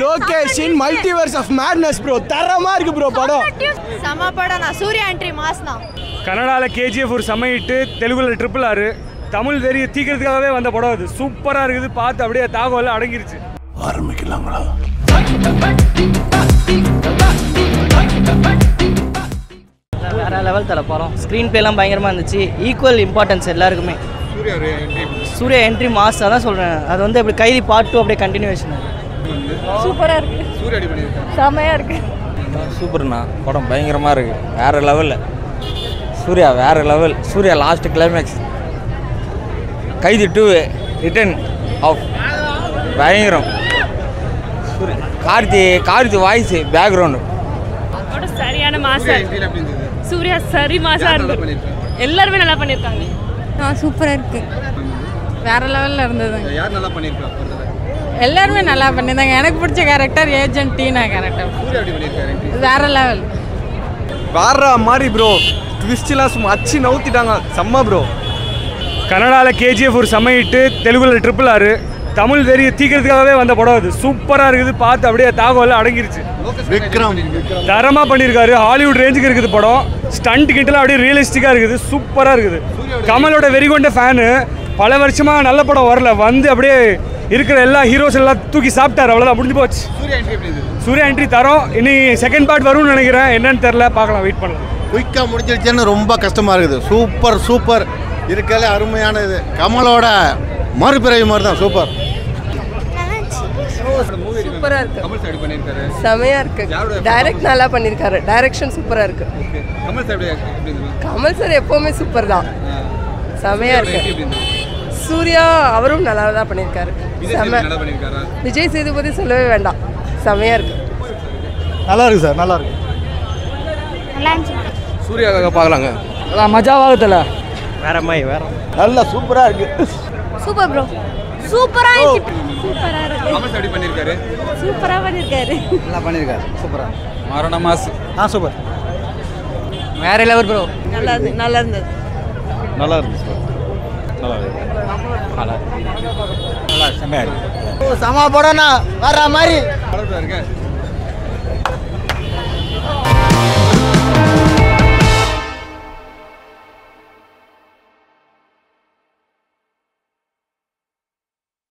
லோகேஷின் multiverse of madness bro தரமா இருக்கு bro படம் செம படம் நான் சூர்யா என்ட்ரி மாஸ் தான் கன்னடாவில் கேஜிஎஃப் ஒரு சமையிட்டு தெலுங்குல ட்ரிபிள் ஆறு தமிழ் வெறிய தீக்கிறதுக்காகவே வந்த படம் அது சூப்பராக இருக்குது பார்த்து அப்படியே தாகவல் அடங்கிருச்சு வேற லெவல் தர படம் ஸ்க்ரீன் பிளேலாம் பயங்கரமாக இருந்துச்சு ஈக்குவல் இம்பார்ட்டன்ஸ் எல்லாருக்குமே சூர்யா என்ட்ரி மாஸ் அதான் சொல்கிறேன் அது வந்து அப்படி கைதி பார்ட் டூ அப்படியே கண்டினியூவேஷன் சூப்பரா இருக்கு செமையா இருக்கு சூப்பர்ண்ணா படம் பயங்கரமாக இருக்கு வேற லெவலில் சூர்யா வேற level Suriya last climax Kaithi two return of பயங்கரம் சூர்யா கார்த்தி கார்த்தி வாய்ஸ் பேக்ரவுண்டு படம் சரியான மாசா சூர்யா சரி மாசா இருந்து எல்லாருமே நல்லா பண்ணியிருக்காங்க ஆ சூப்பரா இருக்கு வேற லெவல்ல இருந்தது யார் நல்லா பண்ணியிருக்கா எல்லாருமே நல்லா பண்ணியிருந்தாங்க எனக்கு பிடிச்ச character agent Tina character Suriya எப்படி பண்ணியிருக்காரு வேற லெவல் வேற மாதிரி ப்ரோ ட்விஸ்ட்லாம் சும்மா அச்சு நவுத்திட்டாங்க செம்ம ப்ரோ கன்னடாவில் கேஜிஎஃப் ஒரு சமையிட்டு தெலுங்குல ட்ரிபிள் ஆறு தமிழ் வெறிய தீக்கிறதுக்காகவே வந்த படம் அது சூப்பராக இருக்குது பார்த்து அப்படியே தாகவல் அடங்கிருச்சு விக்ரம் தரமாக பண்ணியிருக்காரு ஹாலிவுட் ரேஞ்சுக்கு இருக்குது படம் ஸ்டண்ட் கிட்டலாம் அப்படியே ரியலிஸ்டிக்காக இருக்குது சூப்பராக இருக்குது கமலோட வெறிகொண்ட ஃபேனு பல வருஷமாக நல்ல படம் வரல வந்து அப்படியே இருக்கிற எல்லா ஹீரோஸ் எல்லாம் தூக்கி சாப்பிட்டாரு அவ்வளோதான் முடிஞ்சு போச்சு சூர்யா என்ட்ரி எப்படி இருந்தது சூர்யா என்ட்ரி தரோம் இனி செகண்ட் பார்ட் வரும்னு நினைக்கிறேன் என்னன்னு தெரில பார்க்கலாம் வெயிட் பண்ணலாம் குயிக்காக முடிஞ்சிருச்சேன்னு ரொம்ப கஷ்டமாக இருக்குது சூப்பர் சூப்பர் இருக்கல அருமையான இது கமலோட மறுபிறவி மாதிரி தான் சூப்பர் சூப்பரா இருக்கு கமல் சார் பண்ணியிருக்காரு செமையா இருக்கு யாரோட டைரக்ட் நல்லா பண்ணிருக்காரு டைரக்ஷன் சூப்பரா இருக்கு கமல் சார் எப்படி எப்படி இருந்தது கமல் சார் எப்பவுமே சூப்பர் தான் செமையா எப்படி இருக்கு இருந்தது சூர்யா அவரும் நல்லா தான் பண்ணிருக்காரு விஜய் செம சேதுபதி நல்லா பண்ணியிருக்காரா விஜய் சேதுபதி சொல்லவே வேண்டாம் செமையா இருக்கு நல்லா இருக்கு சார் நல்லா இருக்கு சூர்யாக்காக பார்க்கலாங்க மஜாவாகத்தில் வேற மாதிரி வேற நல்லா சூப்பரா இருக்கு சூப்பர் ப்ரோ சூப்பரா சூப்பரா இருக்கு கமல் சார் எப்படி பண்ணியிருக்காரு சூப்பரா பண்ணிருக்காரு நல்லா பண்ணியிருக்காரு சூப்பரா மரண மாசு ஆ சூப்பர் வேற லெவல் ப்ரோ நல்லா இருந்து நல்லா இருந்தது நல்லா இருக்கு சார் நல்லா இருக்கு நல்லா செம்மையா இருக்கு சமா படம்னா வர மாதிரி படம் இருக்கு